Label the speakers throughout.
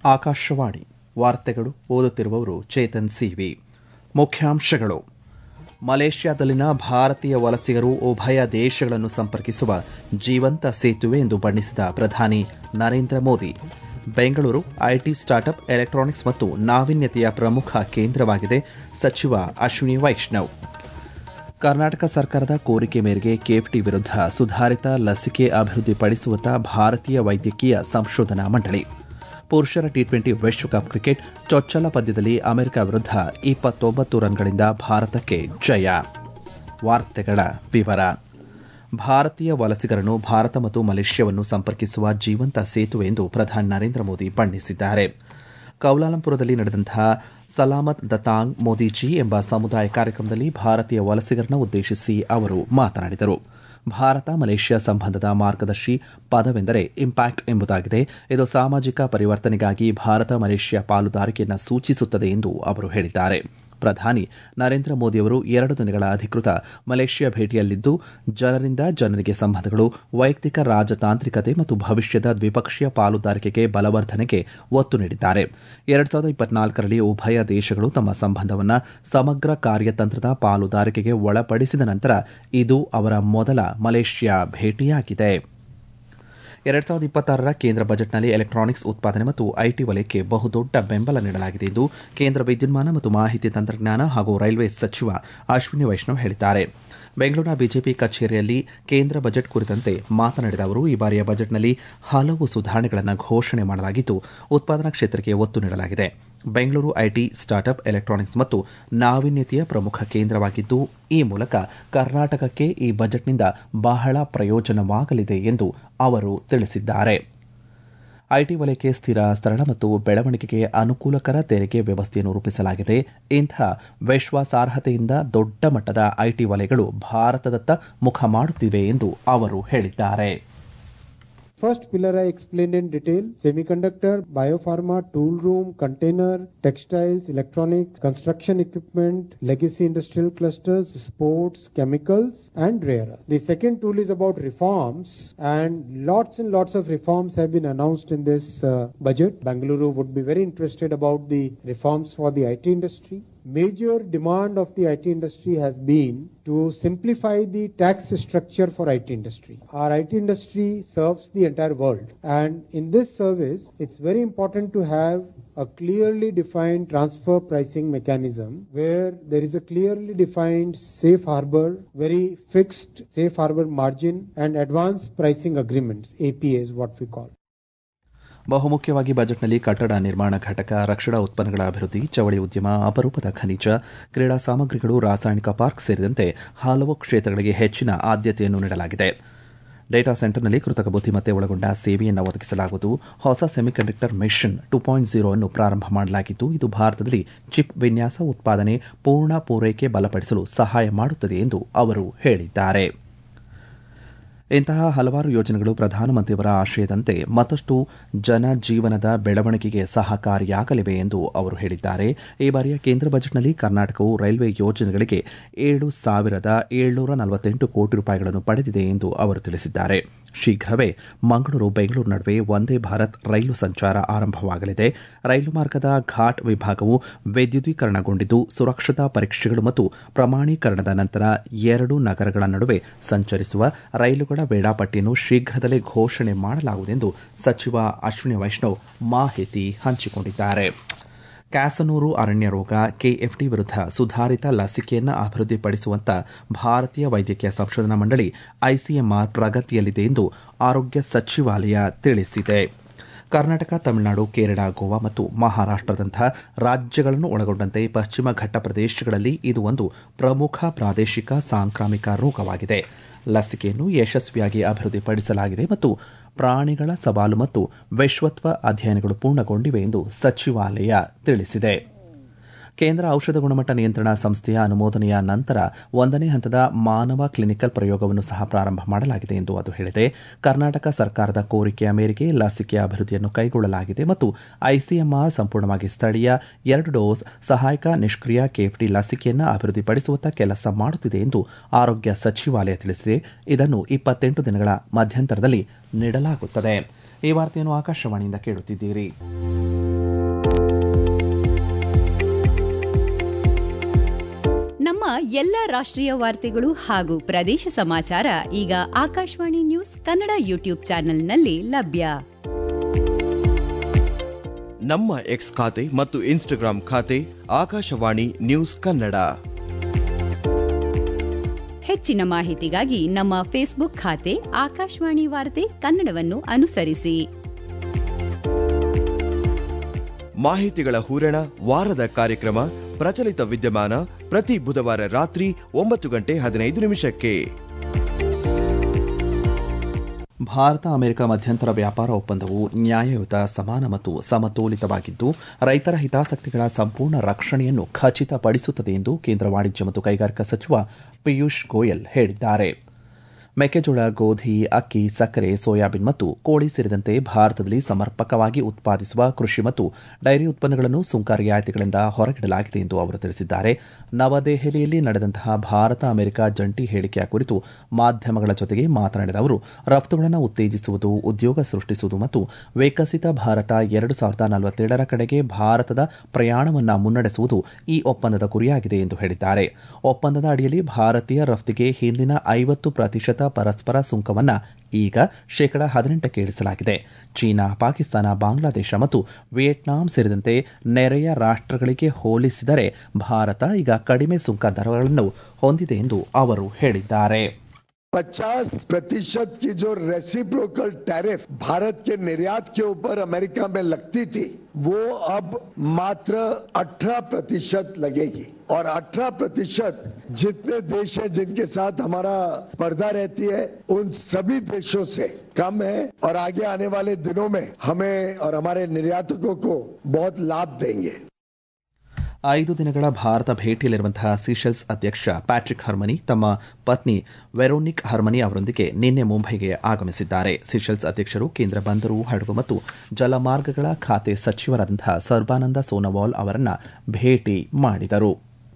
Speaker 1: ಆಕಾಶವಾಣಿ ವಾರ್ತೆಗಳು ಓದುತ್ತಿರುವವರು ಚೇತನ್ ಸಿವಿ ಮುಖ್ಯಾಂಶಗಳು ಮಲೇಷ್ಯಾದಲ್ಲಿನ ಭಾರತೀಯ ವಲಸಿಗರು ಉಭಯ ದೇಶಗಳನ್ನು ಸಂಪರ್ಕಿಸುವ ಜೀವಂತ ಸೇತುವೆ ಎಂದು ಬಣ್ಣಿಸಿದ ಪ್ರಧಾನಿ Narendra Modi Bengaluru IT startup electronics ಮತ್ತು ನಾವೀನ್ಯತೆಯ ಪ್ರಮುಖ ಕೇಂದ್ರವಾಗಿದೆ ಸಚಿವ ಅಶ್ವಿನಿ ವೈಷ್ಣವ್ ಕರ್ನಾಟಕ ಸರ್ಕಾರದ ಕೋರಿಕೆ ಮೇರೆಗೆ ಕೆಎಫ್ಟಿ ವಿರುದ್ಧ ಸುಧಾರಿತ ಲಸಿಕೆ ಅಭಿವೃದ್ಧಿಪಡಿಸುವತ್ತ ಭಾರತೀಯ ವೈದ್ಯಕೀಯ ಸಂಶೋಧನಾ ಮಂಡಳಿ ಪುರುಷರ ಟಿ ಟ್ವೆಂಟಿ ವಿಶ್ವಕಪ್ ಕ್ರಿಕೆಟ್ ಚೊಚ್ಚಲ ಪಂದ್ಯದಲ್ಲಿ ಅಮೆರಿಕ ವಿರುದ್ಧ ಇಪ್ಪತ್ತೊಂಬತ್ತು ರನ್ಗಳಿಂದ ಭಾರತಕ್ಕೆ ಜಯ ವಾರ್ತೆಗಳ ವಿವರ ಭಾರತೀಯ ವಲಸಿಗರನ್ನು ಭಾರತ ಮತ್ತು ಮಲೇಷ್ಯಾವನ್ನು ಸಂಪರ್ಕಿಸುವ ಜೀವಂತ ಸೇತುವೆ ಎಂದು ಪ್ರಧಾನಿ ನರೇಂದ್ರ ಮೋದಿ ಬಣ್ಣಿಸಿದ್ದಾರೆ ಕೌಲಾಲಂಪುರದಲ್ಲಿ ನಡೆದಂತಹ ಸಲಾಮತ್ ದತಾಂಗ್ ಮೋದಿಜಿ ಎಂಬ ಸಮುದಾಯ ಕಾರ್ಯಕ್ರಮದಲ್ಲಿ ಭಾರತೀಯ ವಲಸಿಗರನ್ನು ಉದ್ದೇಶಿಸಿ ಅವರು ಮಾತನಾಡಿದರು ಭಾರತ ಮಲೇಷ್ಯಾ ಸಂಬಂಧದ ಮಾರ್ಗದರ್ಶಿ ಪದವೆಂದರೆ ಇಂಪ್ಯಾಕ್ಟ್ ಎಂಬುದಾಗಿದೆ ಇದು ಸಾಮಾಜಿಕ ಪರಿವರ್ತನೆಗಾಗಿ ಭಾರತ ಮಲೇಷ್ಯಾ ಪಾಲುದಾರಿಕೆಯನ್ನು ಸೂಚಿಸುತ್ತದೆ ಎಂದು ಅವರು ಹೇಳಿದ್ದಾರೆ ಪ್ರಧಾನಿ ನರೇಂದ್ರ ಮೋದಿಯವರು ಎರಡು ದಿನಗಳ ಅಧಿಕೃತ ಮಲೇಷ್ಯಾ ಭೇಟಿಯಲ್ಲಿದ್ದು ಜನರಿಂದ ಜನರಿಗೆ ಸಂಬಂಧಗಳು ವೈಯಕ್ತಿಕ ರಾಜತಾಂತ್ರಿಕತೆ ಮತ್ತು ಭವಿಷ್ಯದ ದ್ವಿಪಕ್ಷೀಯ ಪಾಲುದಾರಿಕೆಗೆ ಬಲವರ್ಧನೆಗೆ ಒತ್ತು ನೀಡಿದ್ದಾರೆ ಎರಡ್ ಸಾವಿರದ ಇಪ್ಪತ್ನಾಲ್ಕರಲ್ಲಿ ಉಭಯ ದೇಶಗಳು ತಮ್ಮ ಸಂಬಂಧವನ್ನು ಸಮಗ್ರ ಕಾರ್ಯತಂತ್ರದ ಪಾಲುದಾರಿಕೆಗೆ ಒಳಪಡಿಸಿದ ನಂತರ ಇದು ಅವರ ಮೊದಲ ಮಲೇಷ್ಯಾ ಭೇಟಿಯಾಗಿದೆ ಎರಡ್ ಸಾವಿರದ ಇಪ್ಪತ್ತಾರರ ಕೇಂದ್ರ ಬಜೆಟ್ನಲ್ಲಿ ಎಲೆಕ್ಟ್ರಾನಿಕ್ಸ್ ಉತ್ಪಾದನೆ ಮತ್ತು ಐಟಿ ವಲಯಕ್ಕೆ ಬಹುದೊಡ್ಡ ಬೆಂಬಲ ನೀಡಲಾಗಿದೆ ಎಂದು ಕೇಂದ್ರ ವಿದ್ಯುನ್ಮಾನ ಮತ್ತು ಮಾಹಿತಿ ತಂತ್ರಜ್ಞಾನ ಹಾಗೂ ರೈಲ್ವೆ ಸಚಿವ ಅಶ್ವಿನಿ ವೈಷ್ಣವ್ ಹೇಳಿದ್ದಾರೆ ಬೆಂಗಳೂರಿನ ಬಿಜೆಪಿ ಕಚೇರಿಯಲ್ಲಿ ಕೇಂದ್ರ ಬಜೆಟ್ ಕುರಿತಂತೆ ಮಾತನಾಡಿದ ಅವರು ಈ ಬಾರಿಯ ಬಜೆಟ್ನಲ್ಲಿ ಹಲವು ಸುಧಾರಣೆಗಳನ್ನು ಘೋಷಣೆ ಮಾಡಲಾಗಿದ್ದು ಉತ್ಪಾದನಾ ಕ್ಷೇತ್ರಕ್ಕೆ ಒತ್ತು ನೀಡಲಾಗಿದೆ ಬೆಂಗಳೂರು ಐಟಿ ಸ್ಟಾರ್ಟ್ಅಪ್ ಎಲೆಕ್ಟ್ರಾನಿಕ್ಸ್ ಮತ್ತು ನಾವೀನ್ಯತೆಯ ಪ್ರಮುಖ ಕೇಂದ್ರವಾಗಿದ್ದು ಈ ಮೂಲಕ ಕರ್ನಾಟಕಕ್ಕೆ ಈ ಬಜೆಟ್ನಿಂದ ಬಹಳ ಪ್ರಯೋಜನವಾಗಲಿದೆ ಎಂದು ಅವರು ತಿಳಿಸಿದ್ದಾರೆ ಐಟಿ ವಲಯಕ್ಕೆ ಸ್ಥಿರ ಸರಳ ಮತ್ತು ಬೆಳವಣಿಗೆಗೆ ಅನುಕೂಲಕರ ತೆರಿಗೆ ವ್ಯವಸ್ಥೆಯನ್ನು ರೂಪಿಸಲಾಗಿದೆ ಇಂಥ ವಿಶ್ವಾಸಾರ್ಹತೆಯಿಂದ ದೊಡ್ಡ ಮಟ್ಟದ ಐಟಿ ವಲಯಗಳು ಭಾರತದತ್ತ ಮುಖ ಮಾಡುತ್ತಿವೆ ಎಂದು ಅವರು ಹೇಳಿದ್ದಾರೆ
Speaker 2: First pillar I explained in detail semiconductor, biopharma, tool room, container, textiles, electronics, construction equipment, legacy industrial clusters, sports, chemicals, and rare. earth. The second tool is about reforms, and lots and lots of reforms have been announced in this uh, budget. Bangalore would be very interested about the reforms for the IT industry. Major demand of the IT industry has been to simplify the tax structure for IT industry. Our IT industry serves the entire world and in this service it's very important to have a clearly defined transfer pricing mechanism where there is a clearly defined safe harbor, very fixed safe harbor margin and advanced pricing agreements, APA is what we call.
Speaker 1: ಬಹುಮುಖ್ಯವಾಗಿ ಬಜೆಟ್ನಲ್ಲಿ ಕಟ್ಟಡ ನಿರ್ಮಾಣ ಘಟಕ ರಕ್ಷಣಾ ಉತ್ಪನ್ನಗಳ ಅಭಿವೃದ್ಧಿ ಜವಳಿ ಉದ್ಯಮ ಅಪರೂಪದ ಖನಿಜ ಕ್ರೀಡಾ ಸಾಮಗ್ರಿಗಳು ರಾಸಾಯನಿಕ ಪಾರ್ಕ್ ಸೇರಿದಂತೆ ಹಲವು ಕ್ಷೇತ್ರಗಳಿಗೆ ಹೆಚ್ಚಿನ ಆದ್ಯತೆಯನ್ನು ನೀಡಲಾಗಿದೆ ಡೇಟಾ ಸೆಂಟರ್ನಲ್ಲಿ ಕೃತಕ ಬುದ್ದಿಮತ್ತೆ ಒಳಗೊಂಡ ಸೇವೆಯನ್ನು ಒದಗಿಸಲಾಗುವುದು ಹೊಸ semiconductor mission two point zero ಅನ್ನು ಪ್ರಾರಂಭ ಮಾಡಲಾಗಿದ್ದು ಇದು ಭಾರತದಲ್ಲಿ ಚಿಪ್ ವಿನ್ಯಾಸ ಉತ್ಪಾದನೆ ಪೂರ್ಣ ಪೂರೈಕೆ ಬಲಪಡಿಸಲು ಸಹಾಯ ಮಾಡುತ್ತದೆ ಎಂದು ಅವರು ಹೇಳಿದ್ದಾರೆ ಇಂತಹ ಹಲವಾರು ಯೋಜನೆಗಳು ಪ್ರಧಾನಮಂತ್ರಿಯವರ ಆಶಯದಂತೆ ಮತ್ತಷ್ಟು ಜನಜೀವನದ ಬೆಳವಣಿಗೆಗೆ ಸಹಕಾರಿಯಾಗಲಿವೆ ಎಂದು ಅವರು ಹೇಳಿದ್ದಾರೆ ಈ ಬಾರಿಯ ಕೇಂದ್ರ ಬಜೆಟ್ನಲ್ಲಿ ಕರ್ನಾಟಕವು ರೈಲ್ವೆ ಯೋಜನೆಗಳಿಗೆ ಏಳು ಸಾವಿರದ ಏಳ್ನೂರ ನಲವತ್ತೆಂಟು ಕೋಟಿ ರೂಪಾಯಿಗಳನ್ನು ಪಡೆದಿದೆ ಎಂದು ಅವರು ತಿಳಿಸಿದ್ದಾರೆ ಶೀಘ್ರವೇ ಮಂಗಳೂರು ಬೆಂಗಳೂರು ನಡುವೆ ವಂದೇ ಭಾರತ್ ರೈಲು ಸಂಚಾರ ಆರಂಭವಾಗಲಿದೆ ರೈಲು ಮಾರ್ಗದ ಘಾಟ್ ವಿಭಾಗವು ವಿದ್ಯುದೀಕರಣಗೊಂಡಿದ್ದು ಸುರಕ್ಷತಾ ಪರೀಕ್ಷೆಗಳು ಮತ್ತು ಪ್ರಮಾಣೀಕರಣದ ನಂತರ ಎರಡು ನಗರಗಳ ನಡುವೆ ಸಂಚರಿಸುವ ರೈಲುಗಳ ವೇಳಾಪಟ್ಟಿಯನ್ನು ಶೀಘ್ರದಲ್ಲೇ ಘೋಷಣೆ ಮಾಡಲಾಗುವುದೆಂದು ಸಚಿವ ಅಶ್ವಿನಿ ವೈಷ್ಣವ್ ಮಾಹಿತಿ ಹಂಚಿಕೊಂಡಿದ್ದಾರೆ ಕ್ಯಾಸನೂರು ಅರಣ್ಯ ರೋಗ ಕೆಎಫ್ಡಿ ವಿರುದ್ಧ ಸುಧಾರಿತ ಲಸಿಕೆಯನ್ನು ಅಭಿವೃದ್ಧಿಪಡಿಸುವಂತ ಭಾರತೀಯ ವೈದ್ಯಕೀಯ ಸಂಶೋಧನಾ ಮಂಡಳಿ ಐಸಿಎಂಆರ್ ಪ್ರಗತಿಯಲ್ಲಿದೆ ಎಂದು ಆರೋಗ್ಯ ಸಚಿವಾಲಯ ತಿಳಿಸಿದೆ ಕರ್ನಾಟಕ ತಮಿಳುನಾಡು ಕೇರಳ ಗೋವಾ ಮತ್ತು ಮಹಾರಾಷ್ಟದಂತಹ ರಾಜ್ಯಗಳನ್ನು ಒಳಗೊಂಡಂತೆ ಪಶ್ಚಿಮ ಘಟ್ಟ ಪ್ರದೇಶಗಳಲ್ಲಿ ಇದು ಒಂದು ಪ್ರಮುಖ ಪ್ರಾದೇಶಿಕ ಸಾಂಕ್ರಾಮಿಕ ರೋಗವಾಗಿದೆ ಲಸಿಕೆಯನ್ನು ಯಶಸ್ವಿಯಾಗಿ ಅಭಿವೃದ್ಧಿಪಡಿಸಲಾಗಿದೆ ಮತ್ತು ಪ್ರಾಣಿಗಳ ಸವಾಲು ಮತ್ತು ವಿಶ್ವತ್ವ ಅಧ್ಯಯನಗಳು ಪೂರ್ಣಗೊಂಡಿವೆ ಎಂದು ಸಚಿವಾಲಯ ತಿಳಿಸಿದೆ ಕೇಂದ್ರ ಔಷಧ ಗುಣಮಟ್ಟ ನಿಯಂತ್ರಣ ಸಂಸ್ಥೆಯ ಅನುಮೋದನೆಯ ನಂತರ ಒಂದನೇ ಹಂತದ ಮಾನವ ಕ್ಲಿನಿಕಲ್ ಪ್ರಯೋಗವನ್ನು ಸಹ ಪ್ರಾರಂಭ ಮಾಡಲಾಗಿದೆ ಎಂದು ಅದು ಹೇಳಿದೆ ಕರ್ನಾಟಕ ಸರ್ಕಾರದ ಕೋರಿಕೆಯ ಮೇರೆಗೆ ಲಸಿಕೆ ಅಭಿವೃದ್ಧಿಯನ್ನು ಕೈಗೊಳ್ಳಲಾಗಿದೆ ಮತ್ತು ಐಸಿಎಂಆರ್ ಸಂಪೂರ್ಣವಾಗಿ ಸ್ಥಳೀಯ ಎರಡು ಡೋಸ್ ಸಹಾಯಕ ನಿಷ್ಕ್ರಿಯ ಕೆಎಫ್ಡಿ ಲಸಿಕೆಯನ್ನು ಅಭಿವೃದ್ಧಿಪಡಿಸುವತ್ತ ಕೆಲಸ ಮಾಡುತ್ತಿದೆ ಎಂದು ಆರೋಗ್ಯ ಸಚಿವಾಲಯ ತಿಳಿಸಿದೆ ಇದನ್ನು ಇಪ್ಪತ್ತೆಂಟು ದಿನಗಳ ಮಧ್ಯಂತರದಲ್ಲಿ ನೀಡಲಾಗುತ್ತದೆ ಈ ವಾರ್ತೆಯನ್ನು ಆಕಾಶವಾಣಿಯಿಂದ ಕೇಳುತ್ತಿದ್ದೀರಿ
Speaker 3: ನಮ್ಮ ಎಲ್ಲ ರಾಷ್ಟ್ರೀಯ ವಾರ್ತೆಗಳು ಹಾಗೂ ಪ್ರದೇಶ ಸಮಾಚಾರ ಈಗ ಆಕಾಶವಾಣಿ ನ್ಯೂಸ್ ಕನ್ನಡ ಯೂಟ್ಯೂಬ್ ಚಾನೆಲ್ನಲ್ಲಿ ಲಭ್ಯ
Speaker 4: ನಮ್ಮ ಎಕ್ಸ್ ಖಾತೆ ಮತ್ತು ಇನ್ಸ್ಟಾಗ್ರಾಂ ಖಾತೆ ಆಕಾಶವಾಣಿ ನ್ಯೂಸ್ ಕನ್ನಡ
Speaker 3: ಹೆಚ್ಚಿನ ಮಾಹಿತಿಗಾಗಿ ನಮ್ಮ ಫೇಸ್ಬುಕ್ ಖಾತೆ ಆಕಾಶವಾಣಿ ವಾರ್ತೆ ಕನ್ನಡವನ್ನು ಅನುಸರಿಸಿ
Speaker 4: ಮಾಹಿತಿಗಳ ಹೂರಣ ವಾರದ ಕಾರ್ಯಕ್ರಮ ಪ್ರಚಲಿತ ವಿದ್ಯಮಾನ ಪ್ರತಿ ಬುಧವಾರ ರಾತ್ರಿ ಒಂಬತ್ತು ಗಂಟೆ ಹದಿನೈದು ನಿಮಿಷಕ್ಕೆ
Speaker 1: ಭಾರತ ಅಮೆರಿಕ ಮಧ್ಯಂತರ ವ್ಯಾಪಾರ ಒಪ್ಪಂದವು ನ್ಯಾಯಯುತ ಸಮಾನ ಮತ್ತು ಸಮತೋಲಿತವಾಗಿದ್ದು ರೈತರ ಹಿತಾಸಕ್ತಿಗಳ ಸಂಪೂರ್ಣ ರಕ್ಷಣೆಯನ್ನು ಖಚಿತಪಡಿಸುತ್ತದೆ ಎಂದು ಕೇಂದ್ರ ವಾಣಿಜ್ಯ ಮತ್ತು ಕೈಗಾರಿಕಾ ಸಚಿವ ಪಿಯೂಷ್ ಗೋಯಲ್ ಹೇಳಿದ್ದಾರೆ ಮೆಕ್ಕೆಜೋಳ ಗೋಧಿ ಅಕ್ಕಿ ಸಕ್ಕರೆ ಸೋಯಾಬೀನ್ ಮತ್ತು ಕೋಳಿ ಸೇರಿದಂತೆ ಭಾರತದಲ್ಲಿ ಸಮರ್ಪಕವಾಗಿ ಉತ್ಪಾದಿಸುವ ಕೃಷಿ ಮತ್ತು ಡೈರಿ ಉತ್ಪನ್ನಗಳನ್ನು ಸುಂಕ ರಿಯಾಯಿತಿಗಳಿಂದ ಹೊರಗಿಡಲಾಗಿದೆ ಎಂದು ಅವರು ತಿಳಿಸಿದ್ದಾರೆ ನವದೆಹಲಿಯಲ್ಲಿ ನಡೆದಂತಹ ಭಾರತ ಅಮೆರಿಕ ಜಂಟಿ ಹೇಳಿಕೆಯ ಕುರಿತು ಮಾಧ್ಯಮಗಳ ಜೊತೆಗೆ ಮಾತನಾಡಿದ ಅವರು ರಫ್ತುಗಳನ್ನು ಉತ್ತೇಜಿಸುವುದು ಉದ್ಯೋಗ ಸೃಷ್ಟಿಸುವುದು ಮತ್ತು ವಿಕಸಿತ ಭಾರತ ಎರಡು ಸಾವಿರದ ನಲವತ್ತೇಳರ ಕಡೆಗೆ ಭಾರತದ ಪ್ರಯಾಣವನ್ನು ಮುನ್ನಡೆಸುವುದು ಈ ಒಪ್ಪಂದದ ಗುರಿಯಾಗಿದೆ ಎಂದು ಹೇಳಿದ್ದಾರೆ ಒಪ್ಪಂದದ ಅಡಿಯಲ್ಲಿ ಭಾರತೀಯ ರಫ್ತಿಗೆ ಹಿಂದಿನ ಐವತ್ತು ಪ್ರತಿಶತ ಪರಸ್ಪರ ಸುಂಕವನ್ನು ಈಗ ಶೇಕಡ ಹದಿನೆಂಟಕ್ಕೆ ಇಳಿಸಲಾಗಿದೆ ಚೀನಾ ಪಾಕಿಸ್ತಾನ ಬಾಂಗ್ಲಾದೇಶ ಮತ್ತು ವಿಯೆಟ್ನಾಂ ಸೇರಿದಂತೆ ನೆರೆಯ ರಾಷ್ಟ್ರಗಳಿಗೆ ಹೋಲಿಸಿದರೆ ಭಾರತ ಈಗ ಕಡಿಮೆ ಸುಂಕ ದರಗಳನ್ನು ಹೊಂದಿದೆ ಎಂದು ಅವರು ಹೇಳಿದ್ದಾರೆ
Speaker 5: 50 प्रतिशत की जो रेसिप्रोकल टैरिफ भारत के निर्यात के ऊपर अमेरिका में लगती थी वो अब मात्र 18 प्रतिशत लगेगी और 18 प्रतिशत जितने देश हैं जिनके साथ हमारा स्पर्धा रहती है उन सभी देशों से कम है और आगे आने वाले दिनों में हमें और हमारे निर्यातकों को बहुत लाभ देंगे
Speaker 1: ಐದು ದಿನಗಳ ಭಾರತ ಭೇಟಿಯಲ್ಲಿರುವಂತಹ ಸೀಶೆಲ್ಸ್ ಅಧ್ಯಕ್ಷ ಪ್ಯಾಟ್ರಿಕ್ ಹರ್ಮನಿ ತಮ್ಮ ಪತ್ನಿ ವೆರೋನಿಕ್ ಹರ್ಮನಿ ಅವರೊಂದಿಗೆ ನಿನ್ನೆ ಮುಂಬೈಗೆ ಆಗಮಿಸಿದ್ದಾರೆ ಸೀಶೆಲ್ಸ್ ಅಧ್ಯಕ್ಷರು ಕೇಂದ್ರ ಬಂದರು ಹಡಗು ಮತ್ತು ಜಲಮಾರ್ಗಗಳ ಖಾತೆ ಸಚಿವರಾದಂತಹ ಸರ್ಬಾನಂದ ಸೋನೋವಾಲ್ ಅವರನ್ನ ಭೇಟಿ ಮಾಡಿದರು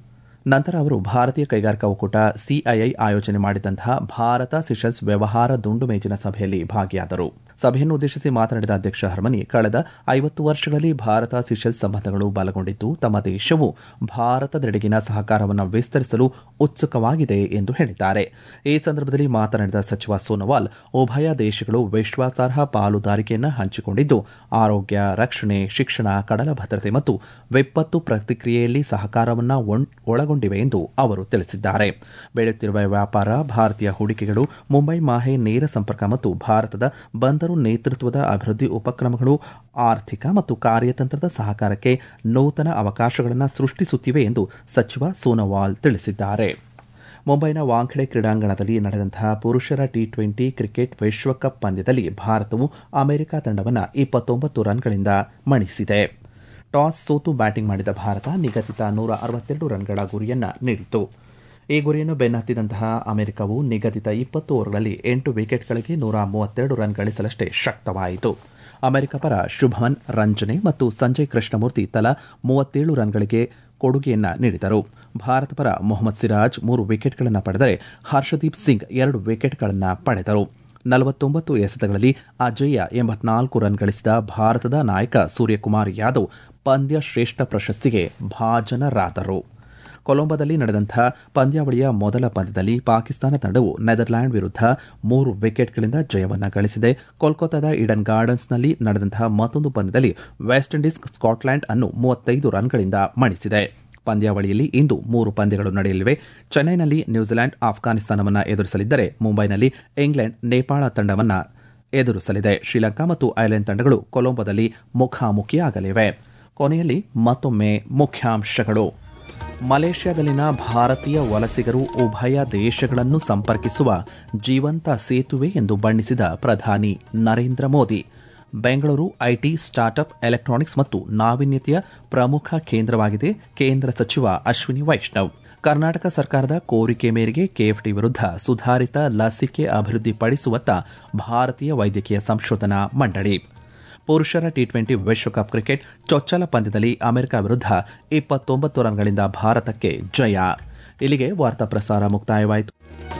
Speaker 1: ನಂತರ ಅವರು ಭಾರತೀಯ ಕೈಗಾರಿಕಾ ಒಕ್ಕೂಟ ಸಿಐಐ ಆಯೋಜನೆ ಮಾಡಿದಂತಹ ಭಾರತ ಸಿಷಲ್ಸ್ ವ್ಯವಹಾರ ದುಂಡು ಮೇಜಿನ ಸಭೆಯಲ್ಲಿ ಭಾಗಿಯಾದರು ಸಭೆಯನ್ನು ಉದ್ದೇಶಿಸಿ ಮಾತನಾಡಿದ ಅಧ್ಯಕ್ಷ ಹರ್ಮನಿ ಕಳೆದ ಐವತ್ತು ವರ್ಷಗಳಲ್ಲಿ ಭಾರತ ಸಿಷಲ್ಸ್ ಸಂಬಂಧಗಳು ಬಲಗೊಂಡಿದ್ದು ತಮ್ಮ ದೇಶವು ಭಾರತದೆಡೆಗಿನ ಸಹಕಾರವನ್ನು ವಿಸ್ತರಿಸಲು ಉತ್ಸುಕವಾಗಿದೆ ಎಂದು ಹೇಳಿದ್ದಾರೆ ಈ ಸಂದರ್ಭದಲ್ಲಿ ಮಾತನಾಡಿದ ಸಚಿವ ಸೋನೋವಾಲ್ ಉಭಯ ದೇಶಗಳು ವಿಶ್ವಾಸಾರ್ಹ ಪಾಲುದಾರಿಕೆಯನ್ನು ಹಂಚಿಕೊಂಡಿದ್ದು ಆರೋಗ್ಯ ರಕ್ಷಣೆ ಶಿಕ್ಷಣ ಕಡಲ ಭದ್ರತೆ ಮತ್ತು ವಿಪತ್ತು ಪ್ರತಿಕ್ರಿಯೆಯಲ್ಲಿ ಸಹಕಾರವನ್ನು ಒಳಗೊಂಡಿವೆ ಎಂದು ಅವರು ತಿಳಿಸಿದ್ದಾರೆ ಬೆಳೆಯುತ್ತಿರುವ ವ್ಯಾಪಾರ ಭಾರತೀಯ ಹೂಡಿಕೆಗಳು ಮುಂಬೈ ಮಾಹೆ ನೇರ ಸಂಪರ್ಕ ಮತ್ತು ಭಾರತದ ಬಂದರು ನೇತೃತ್ವದ ಅಭಿವೃದ್ಧಿ ಉಪಕ್ರಮಗಳು ಆರ್ಥಿಕ ಮತ್ತು ಕಾರ್ಯತಂತ್ರದ ಸಹಕಾರಕ್ಕೆ ನೂತನ ಅವಕಾಶಗಳನ್ನು ಸೃಷ್ಟಿಸುತ್ತಿವೆ ಎಂದು ಸಚಿವ ಸೋನೋವಾಲ್ ತಿಳಿಸಿದ್ದಾರೆ ಮುಂಬೈನ ವಾಂಖೆಡೆ ಕ್ರೀಡಾಂಗಣದಲ್ಲಿ ನಡೆದಂತಹ ಪುರುಷರ ಟಿ ಟ್ವೆಂಟಿ ಕ್ರಿಕೆಟ್ ವಿಶ್ವಕಪ್ ಪಂದ್ಯದಲ್ಲಿ ಭಾರತವು ಅಮೆರಿಕ ತಂಡವನ್ನು ಇಪ್ಪತ್ತೊಂಬತ್ತು ರನ್ಗಳಿಂದ ಮಣಿಸಿದೆ ಟಾಸ್ ಸೋತು ಬ್ಯಾಟಿಂಗ್ ಮಾಡಿದ ಭಾರತ ನಿಗದಿತ ನೂರ ಅರವತ್ತೆರಡು ರನ್ಗಳ ಗುರಿಯನ್ನ ನೀಡಿತು ಈ ಗುರಿಯನ್ನು ಬೆನ್ನಹತ್ತಿದಂತಹ ಅಮೆರಿಕವು ನಿಗದಿತ ಇಪ್ಪತ್ತು ಓವರ್ಗಳಲ್ಲಿ ಎಂಟು ವಿಕೆಟ್ಗಳಿಗೆ ನೂರ ಮೂವತ್ತೆರಡು ರನ್ ಗಳಿಸಲಷ್ಟೇ ಶಕ್ತವಾಯಿತು ಅಮೆರಿಕ ಪರ ಶುಭಮನ್ ರಂಜನೆ ಮತ್ತು ಸಂಜಯ್ ಕೃಷ್ಣಮೂರ್ತಿ ತಲಾ ಮೂವತ್ತೇಳು ರನ್ಗಳಿಗೆ ಕೊಡುಗೆಯನ್ನ ನೀಡಿದರು ಭಾರತ ಪರ ಮೊಹಮ್ಮದ್ ಸಿರಾಜ್ ಮೂರು ವಿಕೆಟ್ಗಳನ್ನು ಪಡೆದರೆ ಹರ್ಷದೀಪ್ ಸಿಂಗ್ ಎರಡು ವಿಕೆಟ್ಗಳನ್ನು ಪಡೆದರು ನಲವತ್ತೊಂಬತ್ತು ಎಸೆತಗಳಲ್ಲಿ ಅಜಯ್ಯ ಎಂಬತ್ನಾಲ್ಕು ರನ್ ಗಳಿಸಿದ ಭಾರತದ ನಾಯಕ ಸೂರ್ಯಕುಮಾರ್ ಯಾದವ್ ಪಂದ್ಯ ಶ್ರೇಷ್ಠ ಪ್ರಶಸ್ತಿಗೆ ಭಾಜನರಾದರು ಕೊಲಂಬೋದಲ್ಲಿ ನಡೆದಂತಹ ಪಂದ್ಯಾವಳಿಯ ಮೊದಲ ಪಂದ್ಯದಲ್ಲಿ ಪಾಕಿಸ್ತಾನ ತಂಡವು ನೆದರ್ಲ್ಯಾಂಡ್ ವಿರುದ್ಧ ಮೂರು ವಿಕೆಟ್ಗಳಿಂದ ಜಯವನ್ನು ಗಳಿಸಿದೆ ಕೋಲ್ಕತ್ತಾದ ಈಡನ್ ಗಾರ್ಡನ್ಸ್ನಲ್ಲಿ ನಡೆದಂತಹ ಮತ್ತೊಂದು ಪಂದ್ಯದಲ್ಲಿ ವೆಸ್ಟ್ ಇಂಡೀಸ್ ಸ್ಕಾಟ್ಲೆಂಡ್ ಅನ್ನು ಮೂವತ್ತೈದು ರನ್ಗಳಿಂದ ಮಣಿಸಿದೆ ಪಂದ್ಯಾವಳಿಯಲ್ಲಿ ಇಂದು ಮೂರು ಪಂದ್ಯಗಳು ನಡೆಯಲಿವೆ ಚೆನ್ನೈನಲ್ಲಿ ನ್ಯೂಜಿಲೆಂಡ್ ಆಫ್ಘಾನಿಸ್ತಾನವನ್ನು ಎದುರಿಸಲಿದ್ದರೆ ಮುಂಬೈನಲ್ಲಿ ಇಂಗ್ಲೆಂಡ್ ನೇಪಾಳ ತಂಡವನ್ನು ಎದುರಿಸಲಿದೆ ಶ್ರೀಲಂಕಾ ಮತ್ತು ಐರ್ಲೆಂಡ್ ತಂಡಗಳು ಕೊಲಂಬೋದಲ್ಲಿ ಮುಖಾಮುಖಿಯಾಗಲಿವೆ ಕೊನೆಯಲ್ಲಿ ಮತ್ತೊಮ್ಮೆ ಮುಖ್ಯಾಂಶಗಳು ಮಲೇಷ್ಯಾದಲ್ಲಿನ ಭಾರತೀಯ ವಲಸಿಗರು ಉಭಯ ದೇಶಗಳನ್ನು ಸಂಪರ್ಕಿಸುವ ಜೀವಂತ ಸೇತುವೆ ಎಂದು ಬಣ್ಣಿಸಿದ ಪ್ರಧಾನಿ Narendra Modi Bengaluru IT startup electronics ಮತ್ತು ನಾವೀನ್ಯತೆಯ ಪ್ರಮುಖ ಕೇಂದ್ರವಾಗಿದೆ ಕೇಂದ್ರ ಸಚಿವ ಅಶ್ವಿನಿ ವೈಷ್ಣವ್ ಕರ್ನಾಟಕ ಸರ್ಕಾರದ ಕೋರಿಕೆ ಮೇರೆಗೆ ಕೆಎಫ್ಟಿ ವಿರುದ್ಧ ಸುಧಾರಿತ ಲಸಿಕೆ ಅಭಿವೃದ್ಧಿಪಡಿಸುವತ್ತ ಭಾರತೀಯ ವೈದ್ಯಕೀಯ ಸಂಶೋಧನಾ ಮಂಡಳಿ ಪುರುಷರ ಟಿ ಟ್ವೆಂಟಿ ವಿಶ್ವಕಪ್ ಕ್ರಿಕೆಟ್ ಚೊಚ್ಚಲ ಪಂದ್ಯದಲ್ಲಿ ಅಮೆರಿಕ ವಿರುದ್ಧ ಇಪ್ಪತ್ತೊಂಬತ್ತು ರನ್ಗಳಿಂದ ಭಾರತಕ್ಕೆ ಜಯ ಇಲ್ಲಿಗೆ ವಾರ್ತಾ ಪ್ರಸಾರ ಮುಕ್ತಾಯವಾಯಿತು